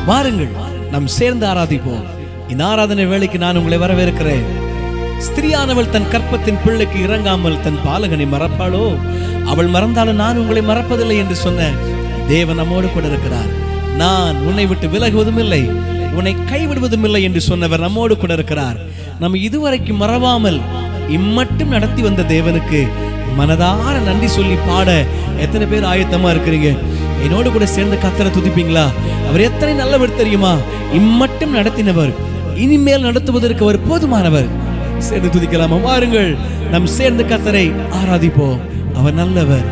வாருங்கள் நாம் சேர்ந்து ஆராதிப்போம் இந்த ஆராதனை வேளைக்கு நான் உங்களை வரவேற்கிறேன் ஸ்திரியானவள் தன் கற்பத்தின் பிள்ளைக்கு இறங்காமல் தன் பாலகனை மறப்பாளோ அவள் மறந்தாலும் நான் உங்களை மறப்பதில்லை என்று சொன்ன தேவன் நம்மோடு கூட இருக்கிறார் நான் உன்னை விட்டு விலகுவதும் இல்லை உன்னை கைவிடுவதும் இல்லை என்று சொன்னவர் நம்மோடு கூட இருக்கிறார் நம்ம இதுவரைக்கும் மறவாமல் இம்மட்டும் நடத்தி வந்த தேவனுக்கு மனதார நன்றி சொல்லி பாட எத்தனை பேர் ஆயத்தமா இருக்கிறீங்க என்னோடு கூட சேர்ந்து கத்தரை துதிப்பீங்களா அவர் எத்தனை நல்லவர் தெரியுமா இம்மட்டும் நடத்தினவர் இனிமேல் நடத்துவதற்கு அவர் போதுமானவர் சேர்ந்து துதிக்கலாமா வாருங்கள் நாம் சேர்ந்து கத்தரை ஆராதிப்போம் அவர் நல்லவர்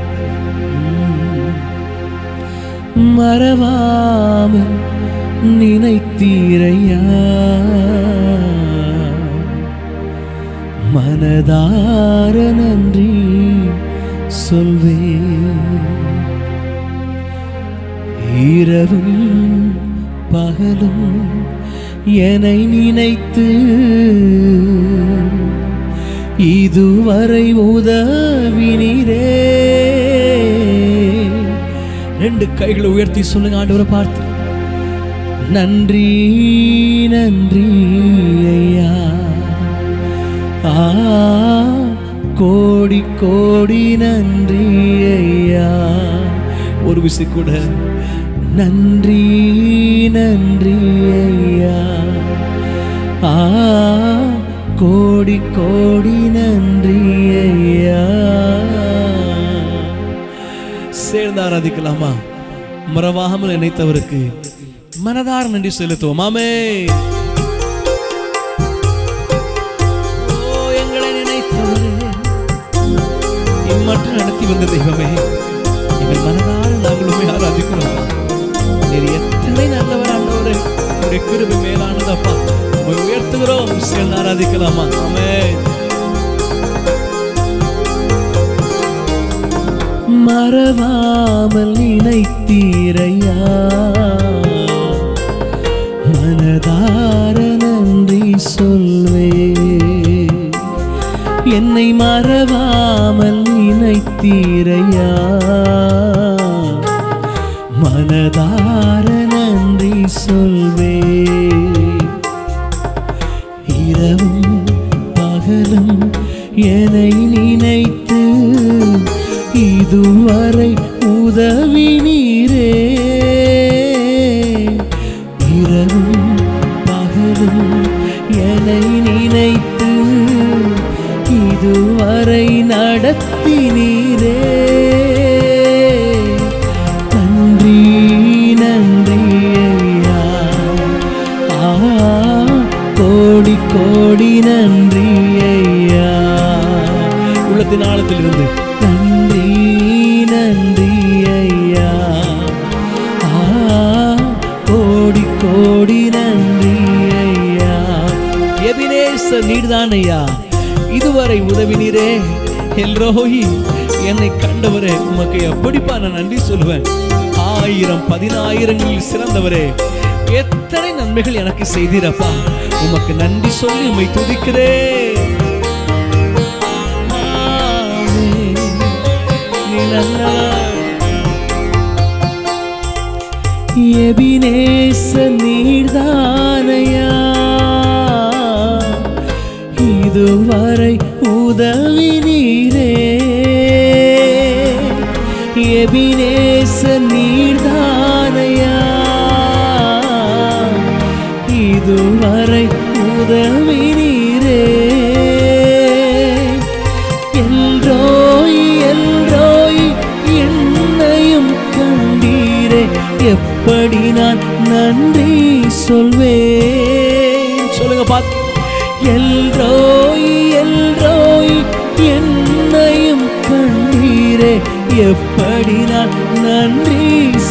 மறவாமல் நினைத்தீரையா மனதார நன்றி சொல்வேன் இரவும் பகலும் என்னை நினைத்து இதுவரை உதவினீரே ரெண்டு கைகளை உயர்த்தி சொல்லுங்க ஆண்டவரை பார்த்து நன்றி நன்றி ஐயா ஆ கோடி கோடி நன்றி ஐயா ஒரு விசை கூட நன்றி நன்றி ஐயா ஆ கோடி கோடி நன்றி ஐயா சேர்ந்து ஆராதிக்கலாமா மறவாமல் நினைத்தவருக்கு மனதார நன்றி செலுத்துவோம் ஆமே ஓ எங்களை நினைத்தவரே இம்மட்டும் நடத்தி வந்த தெய்வமே எங்கள் மனதார நாங்களுமே ஆராதிக்கிறோம் நீர் எத்தனை நல்லவர் ஆண்டவரே உடைய கிருபை மேலானதப்பா உம்மை உயர்த்துகிறோம் சேர்ந்து ஆராதிக்கலாமா ஆமே மறவாமல் நினைத்தீரையா மனதார நன்றி சொல்வே என்னை மறவாமல் நினைத்தீரையா மனதார நன்றி சொல்வே இரவும் பகலும் என்னை நினைத்து இதுவரை உதவி நீரே இரவும் பகலும் என்னை நினைத்து இதுவரை நடத்தி நீரே நன்றி நன்றி ஐயா ஆ கோடி கோடி நன்றி ஐயா உள்ளத்தின் ஆழத்திலிருந்து நன்றி நன்றி ஐயா ஆ கோடி கோடி நன்றி ஐயா எபினேச நீர்தான் ஐயா இதுவரை உதவினீரே எல்ரோஹி என்னை கண்டவரே உமக்கு எப்படிப்பா நான் நன்றி சொல்லுவேன் ஆயிரம் பதினாயிரங்களில் சிறந்தவரே எத்தனை நன்மைகள் எனக்கு செய்தீரப்பா உமக்கு நன்றி சொல்லி உம்மை துதிக்கிறேன் ஆமென். நீ நல்லவர். எபினேச நீர்தானையா இதுவரை உதவி நீரே எபினேச நீர்தானையா இதுவரை உதவி நீரே எல்ரோய் எல்ரோய் என்னையும் கண்டீரே எப்படி நான் நன்றி சொல்வேன் சொல்லுங்க பாத்து எல்ரோய் எல்ரோய் என்னையும் கண்டீரே எப்படி நான் நன்றி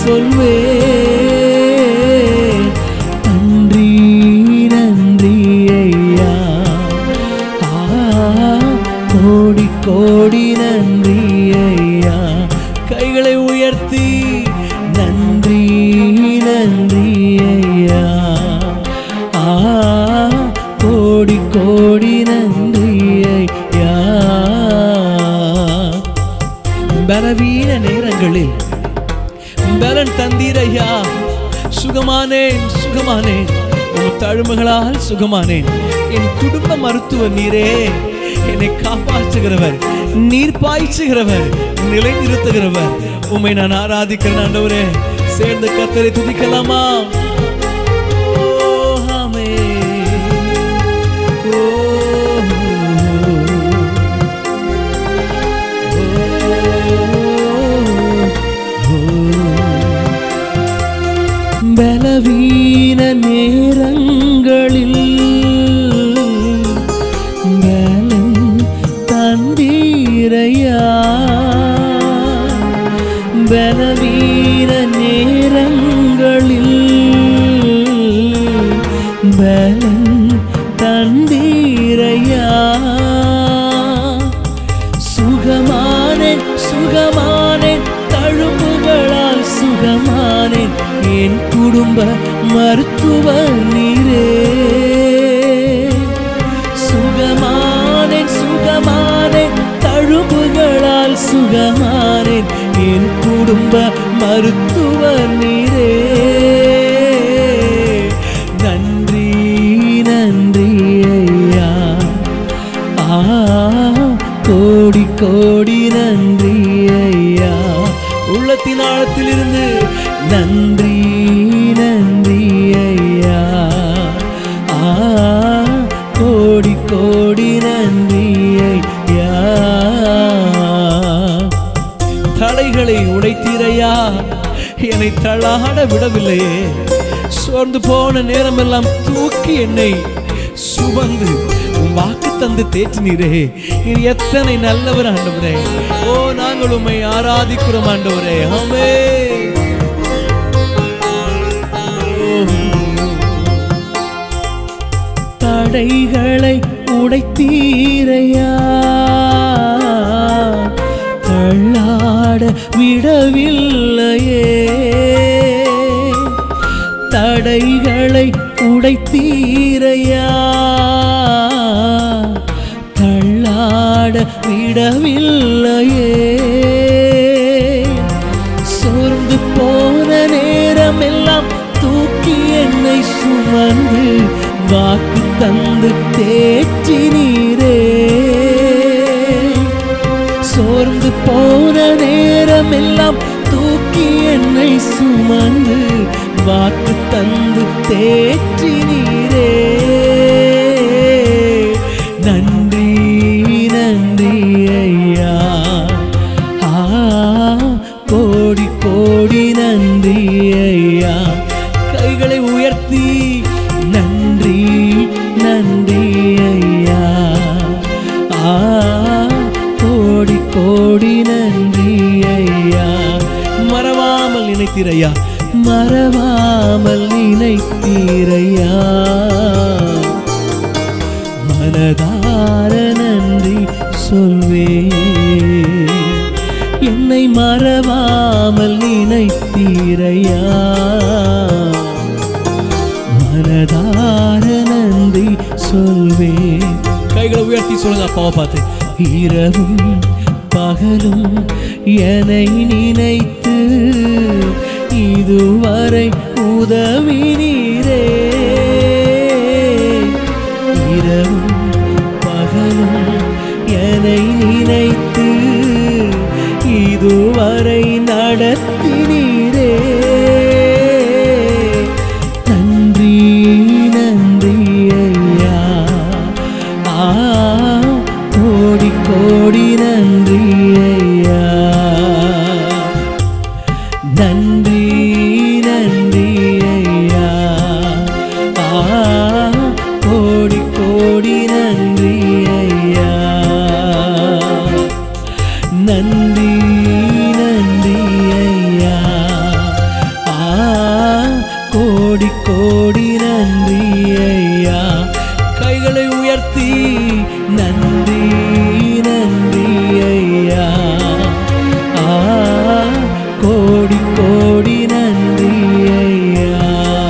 சொல்வேன் நன்றி நன்றி ஐயா ஆ கோடி கோடி நன்றி ஐயா கைகளை உயர்த்தி நன்றி நன்றி ஐயா ஆ கோடி கோடி நன்றி ஐயா பலவீன நேரங்களில் பலன் தந்தீரையா சுகமானேன் சுகமானேன் உன் தழும்புகளால் சுகமானேன் என் குடும்ப மருத்துவர் நீரே என்னை காப்பாற்றுகிறவர் நீர் பாய்ச்சுகிறவர் நிலைநிறுத்துகிறவர் உம்மை நான் ஆராதிக்கிறேன் ஆண்டவரே சேர்ந்து கத்தரை துதிக்கலாமா ஓ, ஆமென். ஓ, ஓ, ஓ. பலவீன நேரங்களில் பலன் தந்தீரையா பலவீன நேரங்களில் பலன் தந்தீரையா சுகமானேன் சுகமானேன் தழும்புகளால் சுகமானேன் என் குடும்ப மருத்துவர் நீரே சுகமானேன் சுகமானேன் தழும்புகளால் சுகமானேன் என் குடும்ப மருத்துவர் நீரே நன்றி நன்றி ஐயா ஆ கோடி கோடி நன்றி ஐயா உள்ளத்தின் ஆழத்திலிருந்து நன்றி நன்றி ஐயா ஆ கோடி கோடி நன்றி ஐயா தடைகளை உடைத்தீரையா என்னை தள்ளாட விடவில்லையே சோர்ந்து போன நேரமெல்லாம் தூக்கி என்னை சுமந்து உம் வாக்கு தந்து தேற்றினீரே நீர் எத்தனை நல்லவர் ஆண்டவரே ஓ நாங்கள் உம்மை ஆராதிக்கிறோம் ஆண்டவரே ஆமே தடைகளை உடைத்தீரையா தள்ளாட விடவில்லையே தடைகளை உடைத்தீரையா தள்ளாட விடவில்லையே சோர்ந்து போன நேரமெல்லாம் தூக்கி என்னை சுமந்து வாக்கு தந்து தேற்றினீரே சோர்ந்து போன நேரமெல்லாம் தூக்கி என்னை சுமந்து வாக்கு தந்து தேற்றினீரே நன்றி நன்றி ஐயா ஆ கோடி கோடி நன்றி ஐயா கைகளை உயர்த்தி நன்றி நன்றி ஐயா ஆ கோடி கோடி நன்றி ஐயா மறவாமல் நினைத்தீரையா மறவாமல் நினைத்தீரையா மனதார நன்றி சொல்வே என்னை மறவாமல் நினைத்தீரையா மனதார நன்றி சொல்வே கைகளை உயர்த்தி சொல்லுங்க அப்பாவை பார்த்து இரவும் பகலும் என்னை நினைத்து இதுவரை உதவினீரே இரவும் பகலும் என்னை நினைத்து இதுவரை நடத்தினீரே நன்றி நன்றி ஐயா ஆ கோடி கோடி நன்றி ஐயா நன்றி நன்றி ஐயா ஆ கோடி கோடி நன்றி ஐயா நன்றி நன்றி ஐயா ஆ கோடி கோடி நன்றி ஐயா கைகளை உயர்த்தி நன்றி நன்றி ஐயா ஆ கோடி கோடி நன்றி ஐயா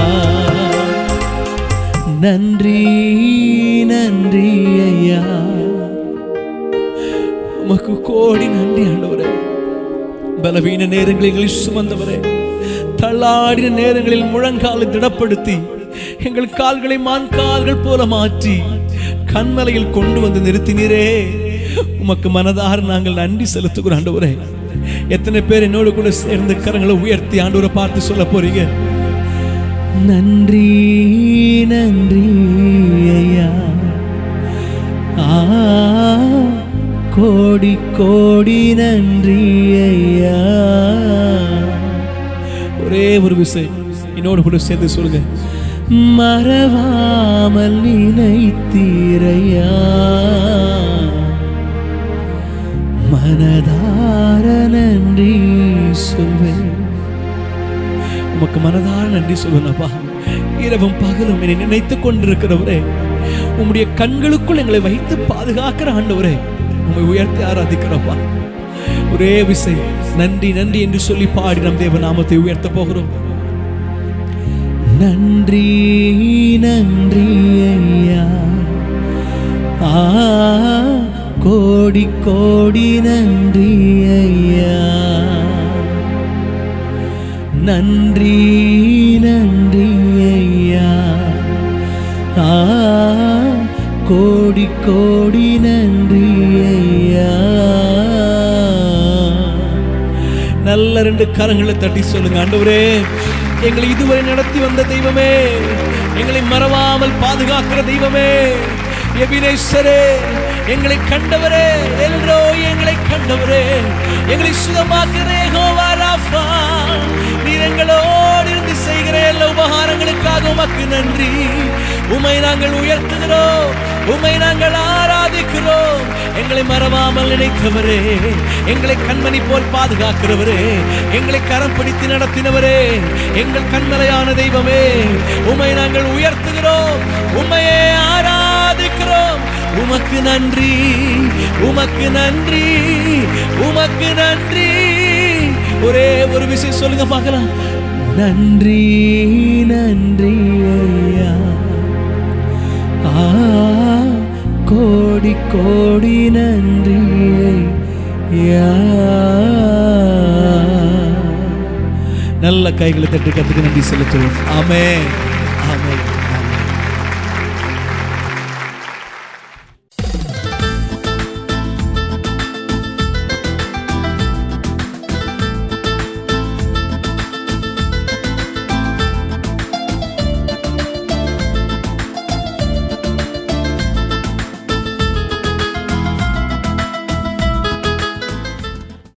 நன்றி நன்றி ஐயா உமக்கு கோடி நன்றி ஆண்டவரே பலவீன நேரங்களில் எங்களை சுமந்தவரே தள்ளாடின நேரங்களில் முழங்காலை திடப்படுத்தி எங்கள் கால்களை மான் கால்கள் போல மாற்றி கண்மலையில் கொண்டு வந்து நிறுத்தினீரே உமக்கு மனதார நாங்கள் நன்றி செலுத்துகிறோம் ஆண்டவரே எத்தனை பேர் என்னோடு கூட சேர்ந்து கரங்களை உயர்த்தி ஆண்டவரை பார்த்து சொல்ல போறீங்க நன்றி நன்றி ஐயா ஆ கோடி கோடி நன்றி ஐயா ஒரே ஒரு விஷயம் என்னோடு கூட சேர்ந்து சொல்லுங்க மறவாமல் நினைத்தீரையா மனதார நன்றி சொல்வேன் உமக்கு மனதார நன்றி சொல்லுனப்பா இரவும் பகலும் என்னை நினைத்துக் கொண்டிருக்கிறவரே உம்முடைய கண்களுக்குள் எங்களை வைத்து பாதுகாக்கிற ஆண்டவரே உம்மை உயர்த்தி ஆராதிக்கிறப்பா ஒரே விசை நன்றி நன்றி என்று சொல்லி பாடி நம் தேவ நாமத்தை உயர்த்த போகிறோம் நன்றி நன்றி ஐயா ஆ கோடி கோடி நன்றி ஐயா நன்றி நன்றி ஐயா ஆ கோடி கோடி நன்றி ஐயா நல்ல ரெண்டு கரங்களை தட்டி சொல்லுங்க ஆண்டவரே எங்களை இதுவரை நடத்தி வந்த தெய்வமே எங்களை மறவாமல் பாதுகாக்கிற தெய்வமே எபினேஸ்வரே எங்களை கண்டவரே எல்ரோ எங்களை கண்டவரே எங்களை சுகமாக்கிறே யெகோவா ராஃபா நீர் எங்களோடு இருந்து செய்கிற எல்லா உபகாரங்களுக்காக உமக்கு நன்றி உமை நாங்கள் உயர்த்துகிறோம் உமை நாங்கள் ஆராதிக்கிறோம் எங்களை மறவாமல் நினைத்தவரே எங்களை கண்மணி போல் பாதுகாக்கிறவரே எங்களை கரம் பிடித்து நடத்தினவரே எங்கள் கண்மலையான தெய்வமே உமை நாங்கள் உயர்த்துகிறோம் உமையே ஆராதிக்கிறோம் உமக்கு நன்றி உமக்கு நன்றி உமக்கு நன்றி ஒரே ஒரு விஷயம் சொல்லுங்க பார்க்கலாம் நன்றி நன்றி ஐயா ஆ கோடி கோடி நன்றி ஐயா நல்ல கைகளை தட்டி கத்துக்கு நன்றி செலுத்துவோம் ஆமென்